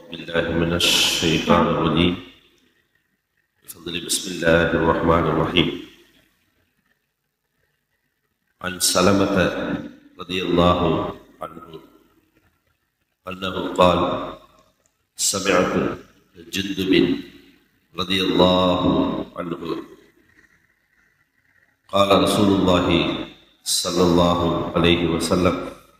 بالله من الشيطان الرجيم بفضل بسم الله الرحمن الرحيم عن سلمة رضي الله عنه أنه قال سمعت جندب رضي الله عنه قال رسول الله صلى الله عليه وسلم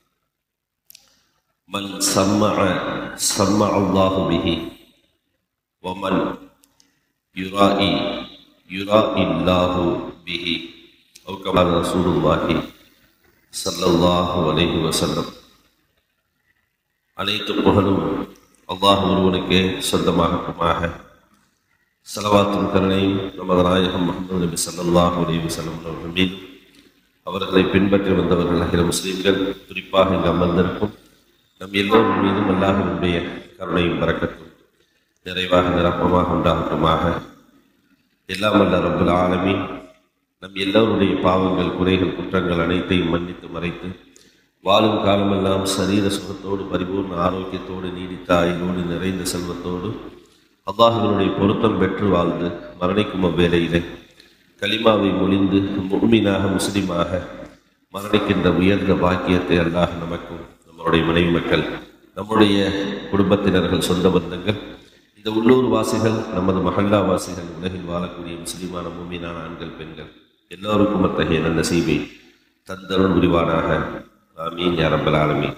من سمع سمع الله به ومن يرائي يرائي الله به أو كما قال رسول الله صلى الله عليه وسلم அனைத்து புகழும் அல்லாஹ் ஒருவனுக்கே சொந்தமாகட்டுமாக சலவாத்தும் கருணையும் நமது நாயகம் முகமது நபி ஸல்லல்லாஹு அலைஹி வஸல்லம் அவர்கள் மீதும் அவர்களை பின்பற்றி வந்தவர்கள் அகில முஸ்லீம்கள் குறிப்பாக இங்கு அமர்ந்திருக்கும் நம் எல்லோரும் மீதும் அல்லாஹினுடைய கருணையும் பறக்கட்டும் நிறைவாக நிரப்பமாக உண்டாகட்டுமாக எல்லாம் அல்ல ரப்புல் ஆலமீன் நம் எல்லோருடைய பாவங்கள் குறைகள் குற்றங்கள் அனைத்தையும் மன்னித்து மறைத்து வாழும் காலமெல்லாம் சரீர சுகத்தோடு பரிபூர்ண ஆரோக்கியத்தோடு நீடித்த ஆயுளோடு நிறைந்த செல்வத்தோடு அல்லாஹுவினுடைய பொருத்தம் பெற்று வாழ்ந்து மரணிக்கும் அவ்வேளையிலே கலிமாவை மொழிந்து முழுமீனாக முஸ்லிமாக மரணிக்கின்ற உயர்ந்த பாக்கியத்தை அல்லாஹ் நமக்கும் நம்மளுடைய மனைவி மக்கள் நம்முடைய குடும்பத்தினர்கள் சொந்த பந்தங்கள் இந்த உள்ளூர் வாசிகள் நமது மஹல்லா வாசிகள் உலகில் வாழக்கூடிய முஸ்லிமான மூமீனான ஆண்கள் பெண்கள் எல்லோருக்கும் அத்தகைய நல்ல செய்தி தந்தருள் புரிவானாக ஆமீன் யா ரப்பல் ஆலமீன்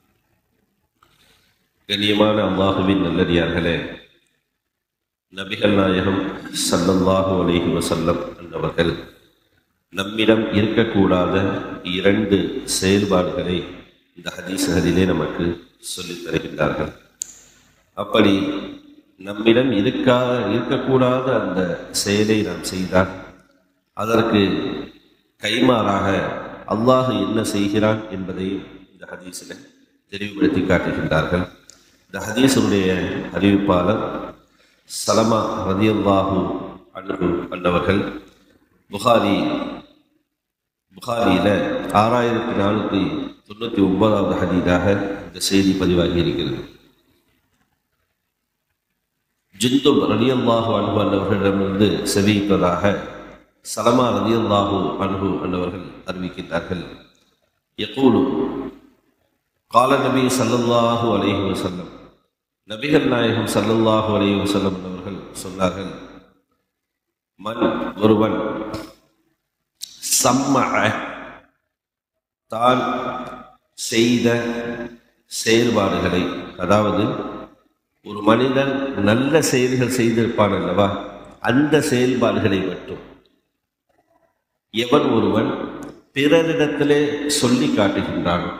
கண்ணியமான அல்லாஹுவின் நல்லடியார்களே நபிகள் நாயகம் சல்லல்லாஹு அலைஹி வசல்லம் என்பவர்கள் நம்மிடம் இருக்கக்கூடாத இரண்டு செயல்பாடுகளை இந்த ஹதீசுகளிலே நமக்கு சொல்லித் தருகின்றார்கள் அப்படி நம்மிடம் இருக்கா இருக்கக்கூடாத அந்த செயலை நாம் செய்தால் அதற்கு கைமாறாக அல்லாஹ் என்ன செய்கிறான் என்பதையும் இந்த ஹதீஸில் தெளிவுபடுத்தி காட்டுகின்றார்கள் இந்த ஹதீஸுடைய அறிவிப்பாளர் சலமா ரதியல்லாஹு அன்பு அன்னவர்கள் புகாரி புகாரியில் ஆறாயிரத்தி நானூற்றி தொண்ணூற்றி ஒன்பதாவது ஹதீதாக இந்த செய்தி பதிவாகி இருக்கிறது ஜிந்தும் ரலியல்லாஹு அன்பு அன்னவர்களிடமிருந்து செவிப்பதாக சலமா ரதியல்லாஹு அன்பு அன்னவர்கள் அறிவிக்கின்றார்கள் யகூலு கால நபி சல்லல்லாஹு அலைஹி வசல்லம் நபிகள் நாயகம் சல்லல்லாஹு அலைஹி வசல்லம் அவர்கள் சொன்னார்கள் மண் ஒருவன் சம்ம தான் செய்த செயல்பாடுகளை அதாவது ஒரு மனிதன் நல்ல செயல்கள் செய்திருப்பான் அல்லவா அந்த செயல்பாடுகளை மட்டும் எவன் ஒருவன் பிறரிடத்திலே சொல்லி காட்டுகின்றானோ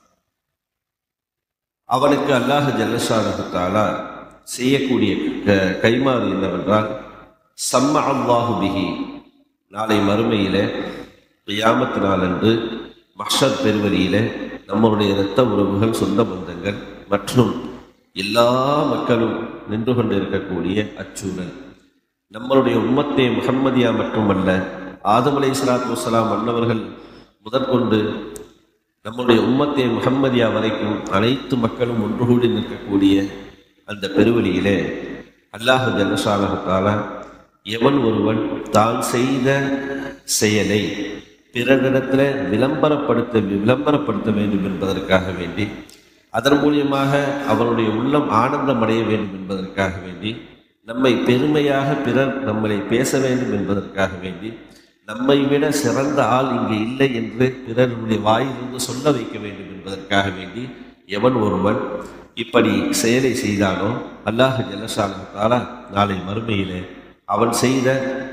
அவனுக்கு அல்லாஹ் ஜல்லஷானத்தாலா செய்யக்கூடிய கைமாறு என்னவென்றால் சம்ம அல்லாஹு பிஹி நாளை மறுமையிலே கியாமத்து நாளன்று மஷத் பெருவரியிலே நம்மளுடைய இரத்த உறவுகள் சொந்த பந்தங்கள் மற்றும் எல்லா மக்களும் நின்று கொண்டு இருக்கக்கூடிய அச்சூழல் நம்மளுடைய உம்மத்தே முகம்மதியா மட்டுமல்ல ஆதம் அலை சலாத்து வலாம் அன்னவர்கள் முதற்கொண்டு நம்முடைய உம்மத்தே முகம்மதியா வரைக்கும் அனைத்து மக்களும் ஒன்று கூடி நிற்கக்கூடிய அந்த பெருவெளியிலே அல்லாஹு ஜல்லஷாலகத்தால எவன் ஒருவன் தான் செய்த செயலை பிறரிடத்தில் விளம்பரப்படுத்த விளம்பரப்படுத்த வேண்டும் என்பதற்காக வேண்டி அதன் மூலியமாக அவனுடைய உள்ளம் ஆனந்தம் அடைய வேண்டும் என்பதற்காக வேண்டி நம்மை பெருமையாக பிறர் நம்மளை பேச வேண்டும் என்பதற்காக வேண்டி நம்மை விட சிறந்த ஆள் இங்கே இல்லை என்று பிறருடைய வாயிலிருந்து சொல்ல வைக்க வேண்டும் என்பதற்காக வேண்டி எவன் ஒருவன் இப்படி செயலை செய்தானோ அல்லாஹ் ஜலசாலத்தாலா நாளை மறுமையிலே அவன் செய்த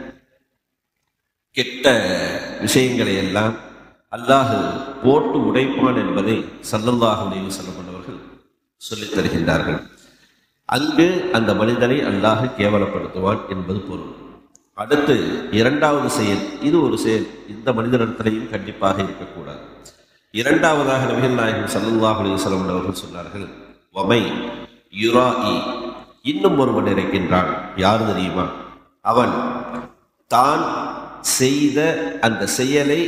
கெட்ட விஷயங்களை எல்லாம் அல்லாஹ் போட்டு உடைப்பான் என்பதை சல்லல்லாஹு அலைஹி செல்லப்பட்டவர்கள் சொல்லித் தருகின்றார்கள் அங்கு அந்த மனிதனை அல்லாஹ் கேவலப்படுத்துவான் என்பது பொருள் அடுத்து இரண்டாவது செயல் இது ஒரு செயல் இந்த மனிதனிடத்திலையும் கண்டிப்பாக இருக்கக்கூடாது இரண்டாவதாக நபிகள் நாயகம் சல்லுல்லாஹ் அலிசலம் அவர்கள் சொன்னார்கள் வமை யுராஇ இன்னும் ஒருவன் இருக்கின்றான் யார் தெரியுமா அவன் தான் செய்த அந்த செயலை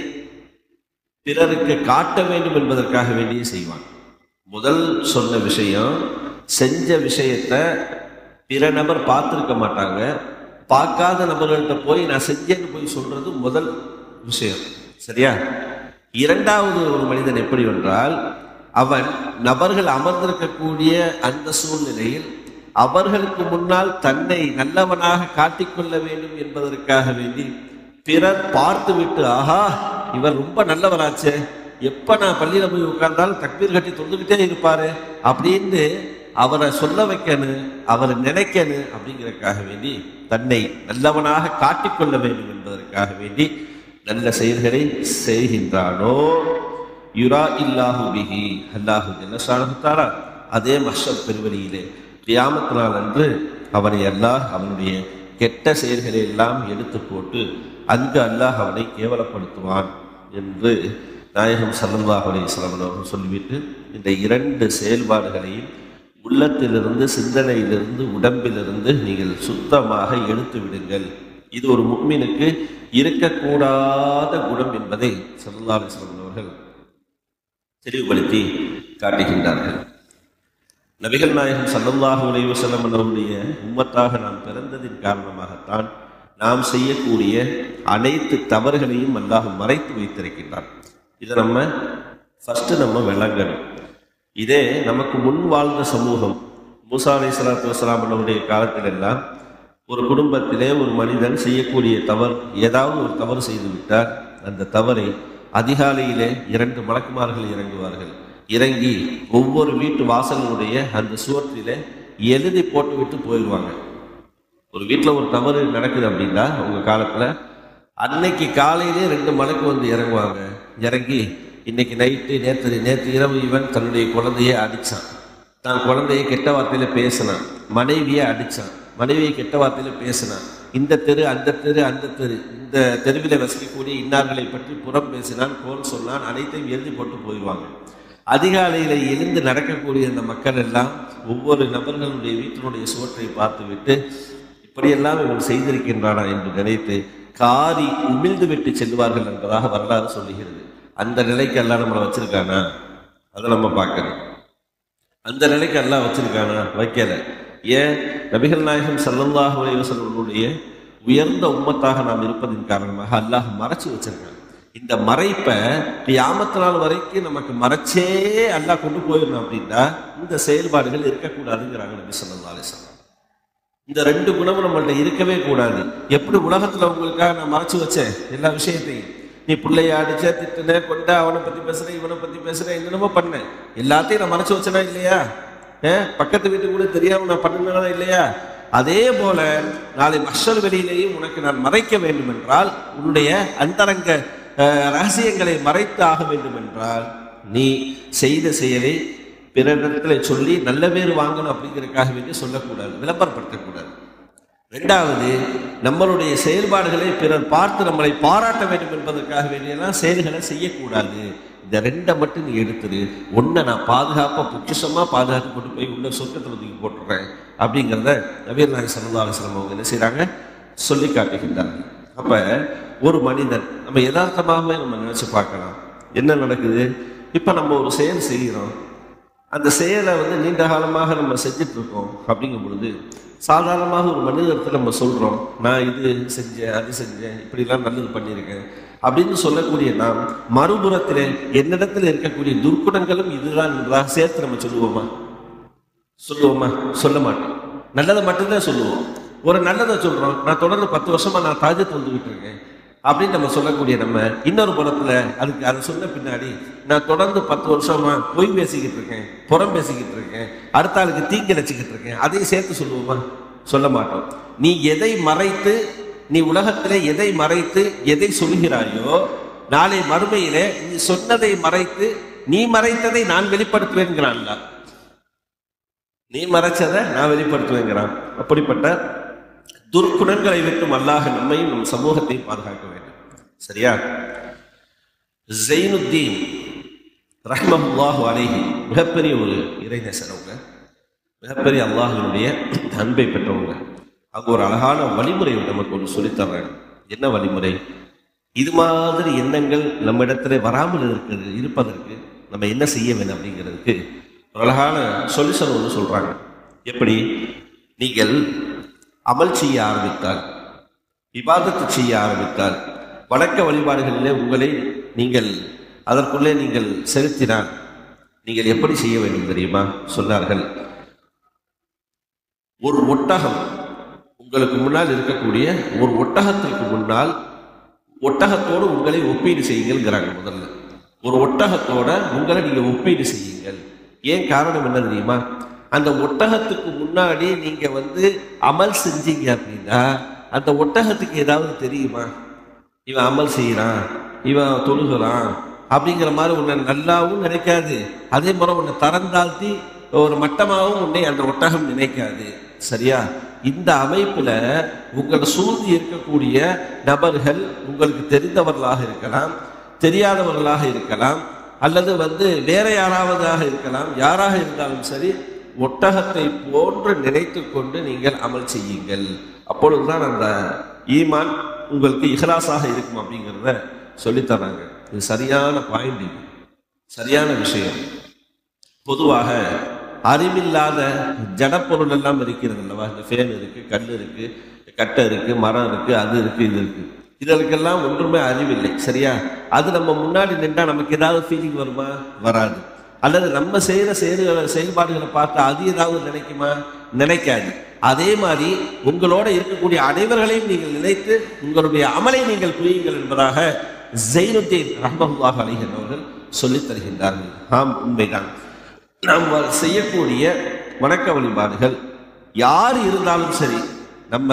பிறருக்கு காட்ட வேண்டும் என்பதற்காக வேண்டியே செய்வான் முதல் சொன்ன விஷயம் செஞ்ச விஷயத்த பிற நபர் பார்த்துருக்க மாட்டாங்க பார்க்காத நபர்கள்ட்ட போய் நான் செஞ்சேன்னு போய் சொல்றது முதல் விஷயம் சரியா இரண்டாவது ஒரு மனிதன் எப்படி என்றால் அவன் நபர்கள் அமர்ந்திருக்கக்கூடிய அந்த சூழ்நிலையில் அவர்களுக்கு முன்னால் தன்னை நல்லவனாக காட்டிக்கொள்ள வேண்டும் என்பதற்காக வேண்டி பிறர் பார்த்துவிட்டு ஆஹா இவர் ரொம்ப நல்லவராச்சே எப்ப நான் பள்ளியில போய் உட்கார்ந்தாலும் தக்பீர் கட்டி தொழுதுகிட்டே இருப்பாரு அப்படின்னு அவரை சொல்ல வைக்கணும் அவரை நினைக்கணும் அப்படிங்கறதுக்காக வேண்டி தன்னை நல்லவனாக காட்டிக்கொள்ள வேண்டும் என்பதற்காக வேண்டி நல்ல செயல்களை செய்கின்றானோ யுரா இல்லாஹு பிஹி அல்லாஹு ஜல்லஷானஹுத்தாரா அதே மஷர் பெருவெளியிலே கியாமத் நாள் அன்று அவனை அல்லாஹ் அவனுடைய கெட்ட செயல்களை எல்லாம் எடுத்து போட்டு அங்கு அல்லாஹ் அவனை கேவலப்படுத்துவான் என்று நாயகம் சல்லல்லாஹு அலைஹி வஸல்லம் அவர்கள் சொல்லிவிட்டு இந்த இரண்டு செயல்பாடுகளையும் உள்ளத்திலிருந்து சிந்தனையிலிருந்து உடம்பிலிருந்து நீங்கள் சுத்தமாக எடுத்து விடுங்கள் இது ஒரு முக்மீனுக்கு இருக்கக்கூடாத குணம் என்பதை சல்லல்லாஹு அலைஹி வஸல்லம் அவர்கள் தெளிவுபடுத்தி காட்டுகின்றார்கள் நபிகள் நாயகம் சல்லல்லாஹு அலைஹி வஸல்லம் அவருடைய உம்மத்தாக நாம் பிறந்ததின் காரணமாகத்தான் நாம் செய்யக்கூடிய அனைத்து தவறுகளையும் அல்லாஹ் மறைத்து வைத்திருக்கின்றான் இதை நம்ம ஃபர்ஸ்ட் நம்ம விளங்கணும் இதே நமக்கு முன் வாழ்ந்த சமூகம் மூசா அலை சலாத்து வசலாம் அவருடைய காலத்தில் எல்லாம் ஒரு குடும்பத்திலே ஒரு மனிதன் செய்யக்கூடிய தவறு ஏதாவது ஒரு தவறு செய்து விட்டார் அந்த தவறை அதிகாலையிலே இரண்டு மலக்குமார்கள் இறங்குவார்கள் இறங்கி ஒவ்வொரு வீட்டு வாசலுடைய அந்த சுவற்றிலே எழுதி போட்டு விட்டு போயிடுவாங்க ஒரு வீட்டில் ஒரு தவறு நடக்குது அப்படின்னா உங்க காலத்துல அன்னைக்கு காலையிலே ரெண்டு மலைக்கு வந்து இறங்குவாங்க இறங்கி இன்னைக்கு நைட்டு நேற்று நேற்று இரவு இவன் தன்னுடைய குழந்தைய அடிச்சான் தான் குழந்தைய கெட்ட வார்த்தையில பேசினான் மனைவியை அடிச்சான் மனைவியை கெட்ட வார்த்தையில பேசினான் இந்த தெரு அந்த தெரு அந்த தெரு இந்த தெருவில் வசிக்கக்கூடிய இன்னார்களை பற்றி புறம் பேசினான் கோல் சொன்னான் அனைத்தையும் எழுதி போட்டு போயிடுவாங்க அதிகாலையில எழுந்து நடக்கக்கூடிய அந்த மக்கள் எல்லாம் ஒவ்வொரு நபர்களுடைய வீட்டினுடைய சுவற்றை பார்த்துவிட்டு இப்படியெல்லாம் இவன் செய்திருக்கின்றானா என்று நினைத்து காரி உமிழ்ந்து விட்டு செல்வார்கள் என்பதாக வரலாறு சொல்லுகிறது அந்த நிலைக்கு எல்லாம் நம்மளை வச்சிருக்கானா அதை நம்ம பார்க்கணும் அந்த நிலைக்கு எல்லாம் வச்சிருக்கானா வைக்கல ஏன் நபிகள் நாயகம் சல்லல்லாஹு அலைஹி வஸல்லமுடைய உயர்ந்த உம்மத்தாக நாம் இருப்பதின் காரணமாக அல்லாஹ் மறைச்சு வச்சிருக்கான் இந்த மறைப்பை கியாமத்து நாள் வரைக்கும் நமக்கு மறைச்சே அல்லாஹ் கொண்டு போயிடணும் அப்படின்னா இந்த செயல்பாடுகள் இருக்கக்கூடாதுங்கிறாங்க நபி ஸல்லல்லாஹு அலைஹி வஸல்லம் இந்த ரெண்டு குணமும் நம்மள்ட்ட இருக்கவே கூடாது எப்படி உலகத்துல உங்களுக்காக நான் மறைச்சு வச்சேன் எல்லா விஷயத்தையும் நீ பிள்ளைய அடிச்ச திட்டுன கொண்ட அவனை பத்தி பேசுற இவனை பத்தி பேசுற என்னென்னமோ பண்ண எல்லாத்தையும் நான் மறைச்சு வச்சனா இல்லையா ஏன் பக்கத்து வீட்டுக்கு கூட தெரியாம நான் பண்ணினா இல்லையா அதே போல நாளை மஷல் வெளியிலேயும் உனக்கு நான் மறைக்க வேண்டும் என்றால் உன்னுடைய அந்தரங்க அஹ், ரகசியங்களை மறைத்து ஆக வேண்டும் என்றால் நீ செய்த செயலை பிறரிடத்துல சொல்லி நல்ல பேர் வாங்கணும் அப்படிங்கிறதுக்காக வேண்டி சொல்லக்கூடாது விளம்பரப்படுத்தக்கூடாது ரெண்டாவது நம்மளுடைய செயல்பாடுகளை பிறர் பார்த்து நம்மளை பாராட்ட வேண்டும் என்பதற்காக வேண்டியெல்லாம் செயல்களை செய்யக்கூடாது இந்த ரெண்டை மட்டும் நீ எடுத்துரு ஒன்றை நான் பாதுகாப்பாக பொக்கிஷமாக பாதுகாத்து கொண்டு போய் உள்ள சொர்க்கத்தில் தூக்கி போட்டுறேன் அப்படிங்கிறத நவீர் நாயக் சல்லா அலிஸ்லாம் அவங்க என்ன செய்கிறாங்க சொல்லி காட்டுகின்றாங்க அப்போ ஒரு மனிதன் நம்ம யதார்த்தமாகவே நம்ம நினச்சி பார்க்கலாம் என்ன நடக்குது இப்போ நம்ம ஒரு செயல் செய்கிறோம் அந்த செயலை வந்து நீண்ட காலமாக நம்ம செஞ்சுட்டு இருக்கோம் அப்படிங்கும் பொழுது சாதாரணமாக ஒரு மனிதத்தில் நம்ம சொல்றோம் நான் இது செஞ்சேன் அது செஞ்சேன் இப்படிலாம் நல்லது பண்ணியிருக்கேன் அப்படின்னு சொல்லக்கூடிய நாம் மறுபுறத்தில் என்னிடத்தில் இருக்கக்கூடிய துர்க்குணங்களும் இதுதான் என்பதாக சேர்த்து நம்ம சொல்லுவோமா சொல்லுவோமா சொல்ல மாட்டோம் நல்லதை மட்டும்தான் சொல்லுவோம் ஒரு நல்லதை சொல்றோம் நான் தொடர்ந்து பத்து வருஷமா நான் தாஜத் வந்துகிட்டு இருக்கேன் அப்படின்னு நம்ம சொல்லக்கூடிய நம்ம இன்னொரு புறத்துல அதுக்கு அதை சொன்ன பின்னாடி நான் தொடர்ந்து பத்து வருஷமா பொய் பேசிக்கிட்டு இருக்கேன் புறம் பேசிக்கிட்டு இருக்கேன் அடுத்த ஆளுக்கு தீங்கு நினைச்சுக்கிட்டு இருக்கேன் அதையும் சேர்த்து சொல்லுவோமா சொல்ல மாட்டோம் நீ எதை மறைத்து நீ உலகத்திலே எதை மறைத்து எதை சொல்கிறாயோ நாளை மறுமையிலே நீ சொன்னதை மறைத்து நீ மறைத்ததை நான் வெளிப்படுத்துவேங்கிறான்ல நீ மறைச்சதை நான் வெளிப்படுத்துவேங்கிறான் அப்படிப்பட்ட துர்க்குணங்களை விட்டும் அல்லாஹ் நம்மையும் நம் சமூகத்தை பாதுகாக்க வேண்டும் சரியா ஜெயினுத்தீன் ரஹ்மஹுல்லாஹு அலைஹி மிகப்பெரிய ஒரு இறைநேசர் அவங்க மிகப்பெரிய அல்லாஹினுடைய அன்பை பெற்றவங்க அவங்க ஒரு அழகான வழிமுறை நமக்கு ஒன்று சொல்லித்தர்றாங்க என்ன வழிமுறை இது மாதிரி எண்ணங்கள் நம்ம இடத்துல வராமல் இருக்கிறது இருப்பதற்கு நம்ம என்ன செய்ய வேண்டும் அப்படிங்கிறதுக்கு ஒரு அழகான சொல்யூஷன் ஒன்று சொல்றாங்க எப்படி நீங்கள் அமல் செய்ய ஆரம்பித்தால் விவாதத்தை செய்ய ஆரம்பித்தால் வணக்க வழிபாடுகளிலே உங்களை நீங்கள் அதற்குள்ளே நீங்கள் செலுத்தினால் நீங்கள் எப்படி செய்ய வேண்டும் தெரியுமா சொன்னார்கள் ஒரு ஒட்டகம் உங்களுக்கு முன்னால் இருக்கக்கூடிய ஒரு ஒட்டகத்திற்கு முன்னால் ஒட்டகத்தோடு உங்களை ஒப்பீடு செய்யுங்கள்ங்கிறாங்க முதல்ல ஒரு ஒட்டகத்தோட உங்களை நீங்க ஒப்பீடு செய்யுங்கள் ஏன் காரணம் என்ன தெரியுமா அந்த ஒட்டகத்துக்கு முன்னாடி நீங்க வந்து அமல் செஞ்சீங்க அப்படின்னா அந்த ஒட்டகத்துக்கு ஏதாவது தெரியுமா இவன் அமல் செய்யறான் இவன் தொழுகிறான் அப்படிங்கிற மாதிரி உன்னை நல்லாவும் நினைக்காது அதே மாதிரி உன்னை தரந்தாழ்த்தி ஒரு மட்டமாகவும் உன்னை அந்த ஒட்டகம் நினைக்காது சரியா இந்த அமைப்புல உங்களை சூழ்ந்து இருக்கக்கூடிய நபர்கள் உங்களுக்கு தெரிந்தவர்களாக இருக்கலாம் தெரியாதவர்களாக இருக்கலாம் அல்லது வந்து வேற யாராவதாக இருக்கலாம் யாராக இருந்தாலும் சரி ஒட்டகத்தை போன்று நினைத்து கொண்டு நீங்கள் அமல் செய்யுங்கள் அப்பொழுதுதான் அந்த ஈமான் உங்களுக்கு இஹ்லாஸாக இருக்கும் அப்படிங்கிறத சொல்லித்தராங்க இது சரியான பாயிண்ட் இது சரியான விஷயம் பொதுவாக அறிவில்லாத ஜடப்பொருள் எல்லாம் இருக்கிறது அல்லவா இந்த ஃபேன் இருக்கு கல் இருக்கு கட்டை இருக்கு மரம் இருக்கு அது இருக்கு இது இருக்கு இதற்கெல்லாம் ஒன்றுமே அறிவில்லை சரியா அது நம்ம முன்னாடி நின்றா நமக்கு ஏதாவது ஃபீலிங் வருமா வராது அல்லது நம்ம செய்யற செயல்களை செயல்பாடுகளை பார்த்து அது ஏதாவது நினைக்குமா நினைக்காது அதே மாதிரி உங்களோட இருக்கக்கூடிய அனைவர்களையும் நீங்கள் நினைத்து உங்களுடைய அமலை நீங்கள் புரியுங்கள் என்பதாக ஜெயினுத்தீன் ரஹ்மல்லாஹ் அலிஹன் அவர்கள் சொல்லித் தருகின்றார்கள் ஆம் உண்மைதான் நாம் செய்யக்கூடிய வணக்க வழிபாடுகள் யார் இருந்தாலும் சரி நம்ம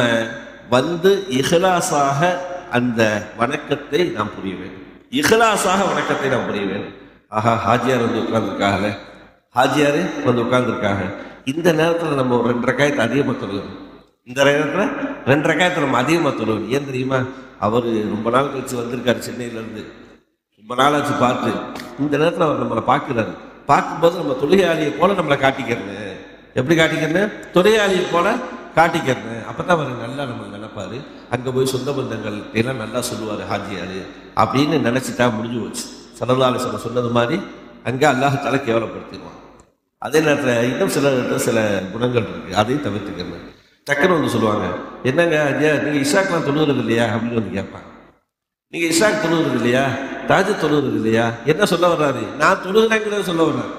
வந்து இஹ்லாஸாக அந்த வணக்கத்தை நாம் புரிய வேண்டும் இஹ்லாஸாக வணக்கத்தை நாம் புரிய வேண்டும் ஆஹா ஹாஜியார் வந்து உட்கார்ந்துருக்காங்க ஹாஜியாரு வந்து உட்கார்ந்துருக்காங்க இந்த நேரத்தில் நம்ம ஒரு ரெண்டு ரக்காயத்தை அதிகமாக தொழுகிறோம் இந்த நேரத்தில் ரெண்டு ரக்காயத்தை நம்ம அதிகமாக தொழுவோம் ஏன் தெரியுமா அவர் ரொம்ப நாள் கழிச்சு வந்திருக்காரு சென்னையிலேருந்து ரொம்ப நாளாச்சு பார்த்து இந்த நேரத்தில் அவர் நம்மளை பார்க்குறாரு பார்க்கும்போது நம்ம தொழிலாளியை போல நம்மளை காட்டிக்கிறேன்னு எப்படி காட்டிக்கிறேன்னு தொழிலாளியை போல காட்டிக்கிறேன்னு அப்போ தான் அவர் நல்லா நம்ம நினைப்பாரு அங்கே போய் சொந்த பந்தங்கள் எல்லாம் நல்லா சொல்லுவார் ஹாஜியாரு அப்படின்னு நினச்சிட்டா முடிஞ்சு போச்சு சலதாலி சொல்ல சொன்னது மாதிரி அங்கே அல்லாஹால கேவலப்படுத்திடுவான் அதே நேரத்தில் இன்னும் சில இடத்துல சில குணங்கள் இருக்கு அதையும் தவிர்த்துக்கிறேன் டக்குன்னு வந்து சொல்லுவாங்க என்னங்க ஐயா நீங்கள் இஷாக்கெலாம் தொழுகிறது இல்லையா அப்படின்னு வந்து கேட்பாங்க நீங்க இஷாக் தொழுகிறது இல்லையா தாஜ் தொழுகிறது இல்லையா என்ன சொல்ல வர்றாரு நான் தொழுகிறேங்கிறத சொல்ல வர்றாரு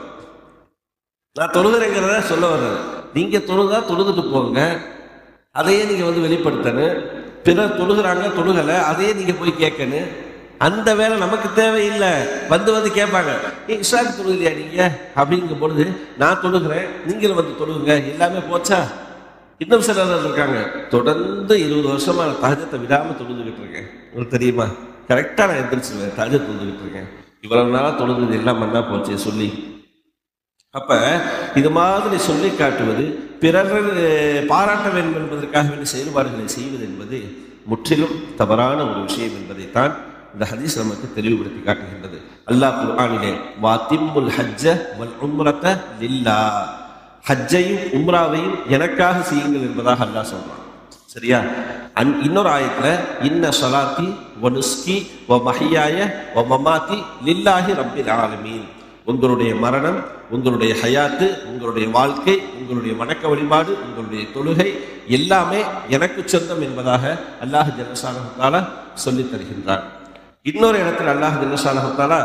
நான் தொழுகிறேங்கிறத சொல்ல வர்றாரு நீங்க தொழுதா தொழுதுட்டு போங்க அதையே நீங்க வந்து வெளிப்படுத்தணும் பிறர் தொழுகிறாங்க தொழுகலை அதையே நீங்க போய் கேட்கணும் அந்த வேலை நமக்கு தேவையில்லை வந்து வந்து கேட்பாங்க நீ இஷாக் தொழுகலையா நீங்க அப்படிங்கும் பொழுது நான் தொழுகிறேன் நீங்களும் வந்து தொழுகுங்க எல்லாமே போச்சா இன்னும் சிலர் இருக்காங்க தொடர்ந்து இருபது வருஷமா நான் தகஜத்தை விடாம தொழுதுகிட்டு இருக்கேன் உங்களுக்கு தெரியுமா கரெக்டா நான் எந்திரிச்சிருவேன் தகஜ தொழுதுகிட்டு இருக்கேன் இவ்வளவு நாளா தொழுது எல்லாம் மண்ணா போச்சே சொல்லி அப்ப இது மாதிரி சொல்லி காட்டுவது பிறர் பாராட்ட வேண்டும் என்பதற்காக வேண்டிய செயல்பாடுகளை செய்வது என்பது முற்றிலும் தவறான ஒரு விஷயம் என்பதைத்தான் இந்த ஹதீஸ் நமக்கு தெளிவுபடுத்தி காட்டுகின்றது அல்லாஹ் குர்ஆனிலே வாத்திம்முல் ஹஜ்ஜ வல் உம்ரத லில்லா ஹஜ்ஜையும் உம்ராவையும் எனக்காக செய்யுங்கள் என்பதாக அல்லாஹ் சொல்றான் சரியா அன் இன்னொரு ஆயத்துல இன்ன சலாத்தி வ நுஸ்கி வ மஹியாய வ மமாத்தி லில்லாஹி ரப்பில் ஆலமீன் உங்களுடைய மரணம் உங்களுடைய ஹயாத்து உங்களுடைய வாழ்க்கை உங்களுடைய வணக்க வழிபாடு உங்களுடைய தொழுகை எல்லாமே எனக்கு சொந்தம் என்பதாக அல்லாஹ் ஜல்லசானஹத்தாலா சொல்லித் தருகின்றார் இன்னொரு இடத்துல அல்லாஹ் ஜல்லசானஹத்தாலா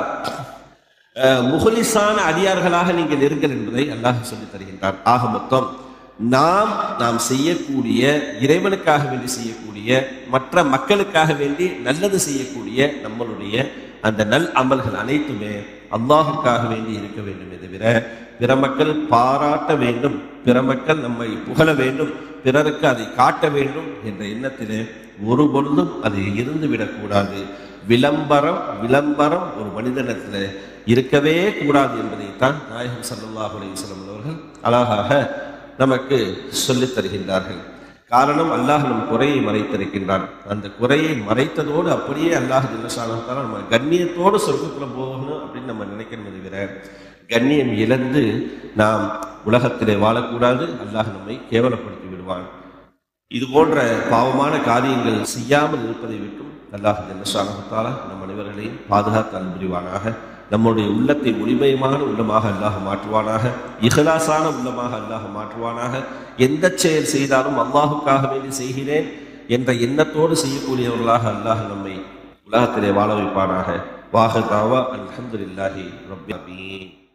முகலிசான அடியார்களாக நீங்கள் இருங்கள் என்பதை அல்லாஹ் சொல்லித் தருகின்றார் ஆக மொத்தம் நாம் நாம் செய்யக்கூடிய இறைவனுக்காக வேண்டி செய்யக்கூடிய மற்ற மக்களுக்காக வேண்டி நல்லது செய்யக்கூடிய நம்மளுடைய அந்த நல் அமல்கள் அனைத்துமே அல்லாஹுக்காக வேண்டி இருக்க வேண்டுமே தவிர பிற மக்கள் பாராட்ட வேண்டும் பிற மக்கள் நம்மை புகழ வேண்டும் பிறருக்கு அதை காட்ட வேண்டும் என்ற எண்ணத்திலே ஒரு பொழுதும் அது இருந்து விடக்கூடாது விளம்பரம் விளம்பரம் ஒரு மனிதனத்தில் இருக்கவே கூடாது என்பதைத்தான் நாயகம் சல்லாஹ் அலைவசலம் அவர்கள் அழகாக நமக்கு சொல்லித் தருகின்றார்கள் காரணம் அல்லாஹ் நம் குறையை மறைத்திருக்கின்றான் அந்த குறையை மறைத்ததோடு அப்படியே அல்லாஹ் ஜில்லசானத்தால் நம்ம கண்ணியத்தோடு சொர்க்கத்துல போகணும் அப்படின்னு நம்ம நினைக்கணும் தவிர கண்ணியம் இழந்து நாம் உலகத்திலே வாழக்கூடாது அல்லாஹ் நம்மை கேவலப்படுத்தி விடுவான் இது போன்ற பாவமான காரியங்கள் செய்யாமல் இருப்பதை விட்டும் அல்லாஹ் ஜல்லஷானத்தால நம் அனைவர்களையும் பாதுகாத்து அன்புரிவானாக நம்முடைய உள்ளத்தை ஒளிமயமான உள்ளமாக அல்லாஹ் மாற்றுவானாக இஹலாசான உள்ளமாக அல்லாஹ் மாற்றுவானாக எந்த செயல் செய்தாலும் அல்லாஹுக்காக வேண்டி செய்கிறேன் என்ற எண்ணத்தோடு செய்யக்கூடியவர்களாக அல்லாஹ் நம்மை உலகத்திலே வாழ வைப்பானாக வாக தாவா அல்ஹம்துலில்லாஹி ரப்பில் ஆலமீன்